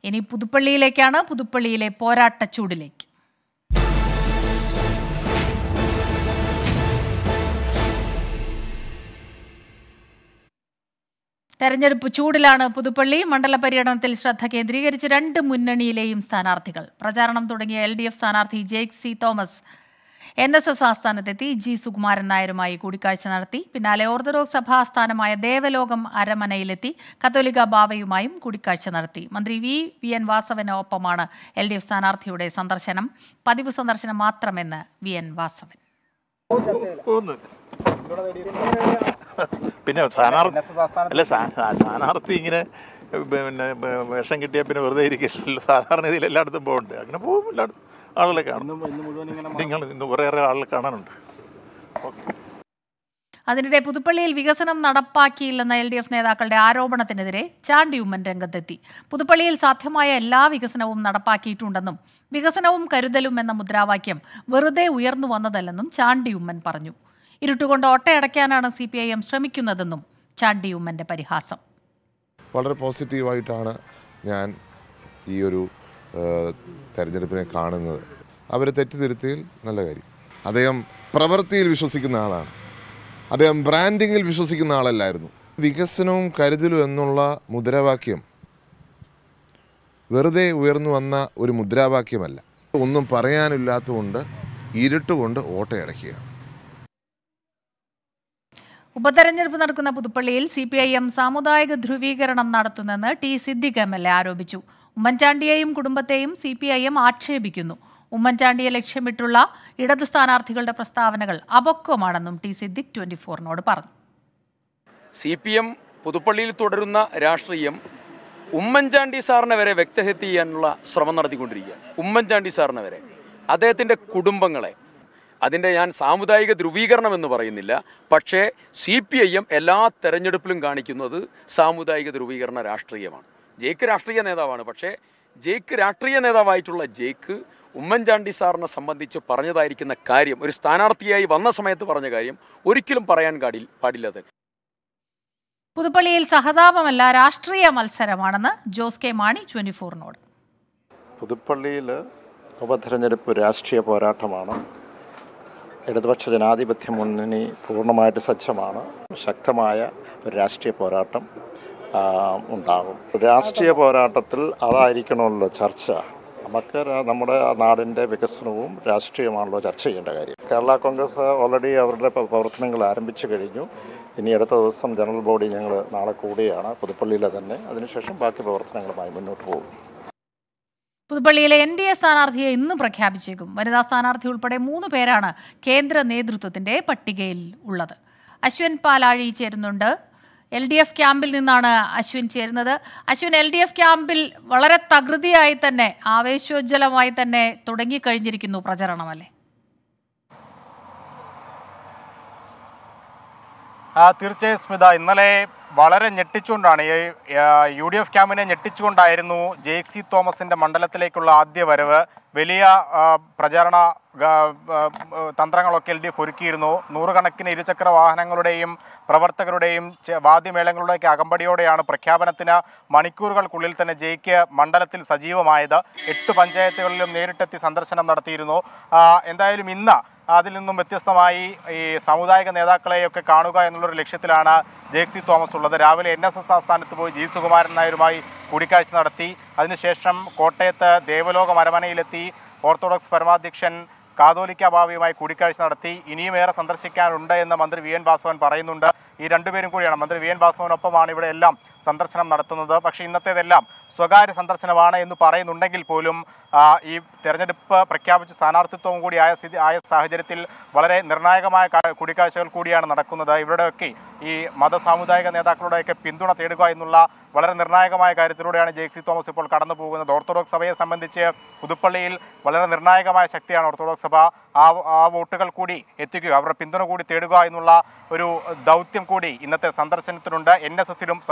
ഇനി പുതുപ്പള്ളിയിലേക്കാണ് പുതുപ്പള്ളിയിലെ പോരാട്ടച്ചൂടിലേക്ക് തെരഞ്ഞെടുപ്പ് ചൂടിലാണ് പുതുപ്പള്ളി മണ്ഡല പര്യടനത്തിൽ ശ്രദ്ധ കേന്ദ്രീകരിച്ച് രണ്ട് മുന്നണിയിലെയും സ്ഥാനാർത്ഥികൾ പ്രചാരണം തുടങ്ങിയ എൽ ഡി എഫ് സ്ഥാനാർത്ഥി Jaick C Thomas N S S ആസ്ഥാനത്തെത്തി ജി സുകുമാരൻ നായരുമായി കൂടിക്കാഴ്ച നടത്തി പിന്നാലെ ഓർത്തഡോക്സ് സഭാ ആസ്ഥാനമായ ദേവലോകം അരമനയിലെത്തി കത്തോലിക്ക ബാവയുമായും കൂടിക്കാഴ്ച നടത്തി മന്ത്രി വി വി എൻ വാസവന് ഒപ്പമാണ് എൽ ഡി എഫ് സ്ഥാനാർത്ഥിയുടെ സന്ദർശനം പതിവ് സന്ദർശനം മാത്രമെന്ന് വി എൻ വാസവൻ ഒന്ന് പിന്നെ സ്ഥാനാർത്ഥി അല്ല സ്ഥാ- സ്ഥാനാർത്ഥി ഇങ്ങനെ പിന്നെ വേഷം കിട്ടിയാൽ പിന്നെ വെറുതെ ഇരിക്കില്ലല്ലോ സാധാരണ ഇതിൽ എല്ലായിടത്തും പോകുന്നുണ്ട് അങ്ങനെ പോകും എല്ലായിടത്തും ആളുകളെ കാണും നിങ്ങൾ ഇന്ന് കുറേയേറെ ആളുകളെ കാണാനുണ്ട് അതിനിടെ പുതുപ്പള്ളിയിൽ വികസനം നടപ്പാക്കിയില്ലെന്ന എൽ ഡി എഫ് നേതാക്കളുടെ ആരോപണത്തിനെതിരെ ചാണ്ടി ഉമ്മൻ രംഗത്തെത്തി പുതുപ്പള്ളിയിൽ സാധ്യമായ എല്ലാ വികസനവും നടപ്പാക്കിയിട്ടുണ്ടെന്നും വികസനവും കരുതലും എന്ന മുദ്രാവാക്യം വെറുതെ ഉയർന്നു വന്നതല്ലെന്നും ചാണ്ടി ഉമ്മൻ പറഞ്ഞു ഇരുട്ടുകൊണ്ട് ഒട്ടയടയ്ക്കാനാണ് സി പി ഐ എം ശ്രമിക്കുന്നതെന്നും ചാണ്ടി ഉമ്മന്റെ പരിഹാസം വളരെ പോസിറ്റീവായിട്ടാണ് ഞാൻ ഈ ഒരു ഏഹ്, തെരഞ്ഞെടുപ്പിനെ കാണുന്നത് അവരെ തെറ്റിദ്ധരുത്തിയിൽ നല്ല കാര്യം അദ്ദേഹം പ്രവൃത്തിയിൽ വിശ്വസിക്കുന്ന ആളാണ് അദ്ദേഹം ബ്രാൻഡിങ്ങിൽ വിശ്വസിക്കുന്ന ആളല്ലായിരുന്നു വികസനവും കരുതലും എന്നുള്ള മുദ്രാവാക്യം വെറുതെ ഉയർന്നു വന്ന ഒരു മുദ്രാവാക്യമല്ല ഒന്നും പറയാനില്ലാത്തതുകൊണ്ട് ഇരുട്ടുകൊണ്ട് ഓട്ടയടയ്ക്കുക ഉപതെരഞ്ഞെടുപ്പ് നടക്കുന്ന പുതുപ്പള്ളിയിൽ സി പി ഐ എം സാമുദായിക ധ്രുവീകരണം നടത്തുന്നെന്ന് T Siddique M L A ആരോപിച്ചു ഉമ്മൻചാണ്ടിയെയും കുടുംബത്തെയും സി പി ഐ എം ആക്ഷേപിക്കുന്നു ഉമ്മൻചാണ്ടിയെ ലക്ഷ്യമിട്ടുള്ള ഇടത് സ്ഥാനാർത്ഥികളുടെ പ്രസ്താവനകൾ അപക്വമാണെന്നും ടി സിദ്ദിഖ് ട്വന്റി ഫോറിനോട് പറഞ്ഞു സി പി എം പുതുപ്പള്ളിയിൽ തുടരുന്ന രാഷ്ട്രീയം ഉമ്മൻചാണ്ടി സാറിനെ വരെ വ്യക്തഹത്യ ചെയ്യാനുള്ള ശ്രമം നടത്തിക്കൊണ്ടിരിക്കുക ഉമ്മൻചാണ്ടി സാറിനെ വരെ അദ്ദേഹത്തിൻ്റെ കുടുംബങ്ങളെ അതിൻ്റെ ഞാൻ സാമുദായിക ധ്രുവീകരണം എന്ന് പറയുന്നില്ല പക്ഷേ സി പി ഐ എം എല്ലാ തെരഞ്ഞെടുപ്പിലും കാണിക്കുന്നത് സാമുദായിക ധ്രുവീകരണ രാഷ്ട്രീയമാണ് ജേക്ക് രാഷ്ട്രീയ നേതാവാണ് പക്ഷേ ജേക്ക് രാഷ്ട്രീയ നേതാവായിട്ടുള്ള ജേക്ക് ഉമ്മൻചാണ്ടി സാറിനെ സംബന്ധിച്ച് പറഞ്ഞതായിരിക്കുന്ന കാര്യം ഒരു സ്ഥാനാർത്ഥിയായി വന്ന സമയത്ത് പറഞ്ഞ കാര്യം ഒരിക്കലും പറയാൻ കാടിൽ പാടില്ലാതെ പുതുപ്പള്ളിയിൽ സഹതാപമല്ല രാഷ്ട്രീയ മത്സരമാണെന്ന് ജോസ് കെ മാണി ട്വന്റി ഫോറിനോട് പുതുപ്പള്ളിയിൽ ഉപതെരഞ്ഞെടുപ്പ് രാഷ്ട്രീയ പോരാട്ടമാണ് ഇടതുപക്ഷ ജനാധിപത്യ മുന്നണി പൂർണ്ണമായിട്ട് സജ്ജമാണ് ശക്തമായ ഒരു രാഷ്ട്രീയ പോരാട്ടം ആ, ഉണ്ടാകും രാഷ്ട്രീയ പോരാട്ടത്തിൽ അതായിരിക്കണമല്ലോ ചർച്ച നമുക്ക് ര- നമ്മുടെ നാടിൻ്റെ വികസനവും രാഷ്ട്രീയമാണല്ലോ ചർച്ച ചെയ്യേണ്ട കാര്യം കേരള കോൺഗ്രസ് ഓൾറെഡി അവരുടെ പ്ര- പ്രവർത്തനങ്ങൾ ആരംഭിച്ചു കഴിഞ്ഞു ഇനി അടുത്ത ദിവസം ജനറൽ ബോഡി ഞങ്ങൾ നാളെ കൂടുകയാണ് പുതുപ്പള്ളിയിലെ തന്നെ അതിനുശേഷം ബാക്കി പ്രവർത്തനങ്ങളുമായി മുന്നോട്ട് പോകും പുതുപ്പള്ളിയിലെ എൻ ഡി എ സ്ഥാനാർത്ഥിയെ ഇന്ന് പ്രഖ്യാപിച്ചേക്കും വനിതാ സ്ഥാനാർത്ഥി ഉൾപ്പെടെ മൂന്ന് പേരാണ് കേന്ദ്ര നേതൃത്വത്തിന്റെ പട്ടികയിൽ ഉള്ളത് അശ്വിൻ പാലാഴി ചേരുന്നുണ്ട് എൽ ഡി എഫ് ക്യാമ്പിൽ നിന്നാണ് അശ്വിൻ ചേരുന്നത് അശ്വിൻ എൽ ഡി എഫ് ക്യാമ്പിൽ വളരെ തകൃതിയായി തന്നെ ആവേശോജ്വലമായി തന്നെ തുടങ്ങിക്കഴിഞ്ഞിരിക്കുന്നു പ്രചരണം അല്ലേ ആ, തീർച്ചയായും സ്മിത ഇന്നലെ വളരെ ഞെട്ടിച്ചുകൊണ്ടാണ് ഈ ആ, യു ഡി എഫ് ക്യാമ്പിനെ ഞെട്ടിച്ചുകൊണ്ടായിരുന്നു ജെയ്ക് സി തോമസിന്റെ മണ്ഡലത്തിലേക്കുള്ള ആദ്യ വരവ് വലിയ ആ, പ്രചാരണ ഗ- ആ, തന്ത്രങ്ങളൊക്കെ എൽ ഡി എഫ് ഒരുക്കിയിരുന്നു നൂറുകണക്കിന് ഇരുചക്ര വാഹനങ്ങളുടെയും പ്രവർത്തകരുടെയും ചെ- വാദ്യമേളങ്ങളുടെയൊക്കെ അകമ്പടിയോടെയാണ് പ്രഖ്യാപനത്തിന് മണിക്കൂറുകൾക്കുള്ളിൽ തന്നെ ജയിക്ക് മണ്ഡലത്തിൽ സജീവമായത് എട്ട് പഞ്ചായത്തുകളിലും നേരിട്ടെത്തി സന്ദർശനം നടത്തിയിരുന്നു ആ, എന്തായാലും ഇന്ന് അതിൽ നിന്നും വ്യത്യസ്തമായി ഈ സാമുദായിക നേതാക്കളെയൊക്കെ കാണുക എന്നുള്ളൊരു ലക്ഷ്യത്തിലാണ് ജേക്സി തോമസ് ഉള്ളത് രാവിലെ എൻ എസ് എസ് ആസ്ഥാനത്ത് പോയി ജി സുകുമാരൻ നായരുമായി കൂടിക്കാഴ്ച നടത്തി അതിനുശേഷം കോട്ടയത്ത് ദേവലോക മരമനയിലെത്തി ഓർത്തഡോക്സ് പരമാധ്യക്ഷൻ കാതോലിക്ക ബാബയുമായി കൂടിക്കാഴ്ച നടത്തി ഇനിയും ഏറെ സന്ദർശിക്കാനുണ്ട് എന്ന് മന്ത്രി വി എൻ വാസവൻ പറയുന്നുണ്ട് ഈ രണ്ടുപേരും കൂടിയാണ് മന്ത്രി വി എൻ വാസവനൊപ്പമാണ് ഇവിടെ എല്ലാം സന്ദർശനം നടത്തുന്നത് പക്ഷേ ഇന്നത്തേതെല്ലാം സ്വകാര്യ സന്ദർശനമാണ് എന്ന് പറയുന്നുണ്ടെങ്കിൽ പോലും ആ, ഈ തെരഞ്ഞെടുപ്പ് പ്രഖ്യാപിച്ച സ്ഥാനാർത്ഥിത്വം കൂടി ആയ സ്ഥിതി ആയ സാഹചര്യത്തിൽ വളരെ നിർണായകമായ കാ- കൂടിക്കാഴ്ചകൾ കൂടിയാണ് നടക്കുന്നത് ഇവിടെയൊക്കെ ഈ മത സാമുദായിക നേതാക്കളുടെയൊക്കെ പിന്തുണ തേടുക എന്നുള്ള വളരെ നിർണായകമായ കാര്യത്തിലൂടെയാണ് ജെയ്ക്സി തോമസ് ഇപ്പോൾ കടന്നു പോകുന്നത് ഓർത്തഡോക്സ് സഭയെ സംബന്ധിച്ച് പുതുപ്പള്ളിയിൽ വളരെ നിർണായകമായ ശക്തിയാണ് ഓർത്തഡോക്സ് സഭ ആ ആ വോട്ടുകൾ കൂടി എത്തിക്കുക അവരുടെ പിന്തുണ കൂടി തേടുക എന്നുള്ള ഒരു ദൗത്യം കൂടി ഇന്നത്തെ സന്ദർശനത്തിനുണ്ട് എൻ എസ് എസിലും സമാനമായ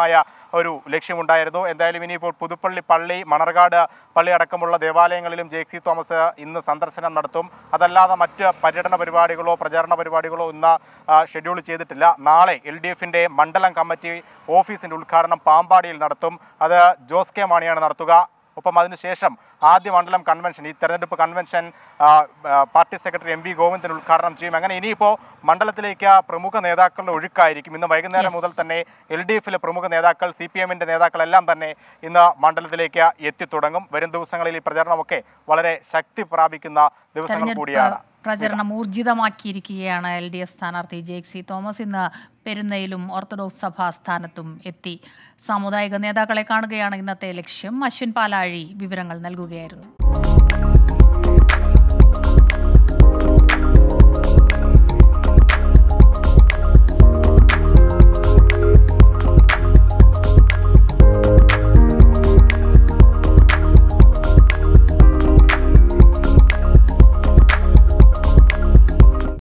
കൃത്യമായ ഒരു ലക്ഷ്യമുണ്ടായിരുന്നു എന്തായാലും ഇനിയിപ്പോൾ പുതുപ്പള്ളി പള്ളി മണർകാട് പള്ളി അടക്കമുള്ള ദേവാലയങ്ങളിലും ജെ സി തോമസ് ഇന്ന് സന്ദർശനം നടത്തും അതല്ലാതെ മറ്റ് പര്യടന പരിപാടികളോ പ്രചാരണ പരിപാടികളോ ഇന്ന് ആ, ഷെഡ്യൂൾ ചെയ്തിട്ടില്ല നാളെ എൽ ഡി എഫിൻ്റെ മണ്ഡലം കമ്മിറ്റി ഓഫീസിൻ്റെ ഉദ്ഘാടനം പാമ്പാടിയിൽ നടത്തും അത് ജോസ് കെ മാണിയാണ് നടത്തുക ഒപ്പം അതിനുശേഷം ആദ്യ മണ്ഡലം കൺവെൻഷൻ ഈ തെരഞ്ഞെടുപ്പ് കൺവെൻഷൻ ആ, ആ, party secretary M V Govindan ഉദ്ഘാടനം ചെയ്യും അങ്ങനെ ഇനിയിപ്പോൾ മണ്ഡലത്തിലേക്ക് പ്രമുഖ നേതാക്കളുടെ ഒഴുക്കായിരിക്കും ഇന്ന് വൈകുന്നേരം Yes. മുതൽ തന്നെ എൽ ഡി എഫിലെ പ്രമുഖ നേതാക്കൾ സി പി എമ്മിൻ്റെ നേതാക്കളെല്ലാം തന്നെ ഇന്ന് മണ്ഡലത്തിലേക്ക് എത്തിത്തുടങ്ങും വരും ദിവസങ്ങളിൽ ഈ പ്രചരണമൊക്കെ വളരെ ശക്തി പ്രാപിക്കുന്ന ദിവസങ്ങൾ കൂടിയാണ് തെരഞ്ഞെടുപ്പ് പ്രചരണം ഊർജിതമാക്കിയിരിക്കുകയാണ് എൽ ഡി എഫ് സ്ഥാനാർത്ഥി ജേക്സി തോമസ് ഇന്ന് പെരുന്നയിലും ഓർത്തഡോക്സ് സഭാ സ്ഥാനത്തും എത്തി സാമുദായിക നേതാക്കളെ കാണുകയാണ് ഇന്നത്തെ ലക്ഷ്യം അശ്വിൻ പാലാഴി വിവരങ്ങൾ നൽകുകയായിരുന്നു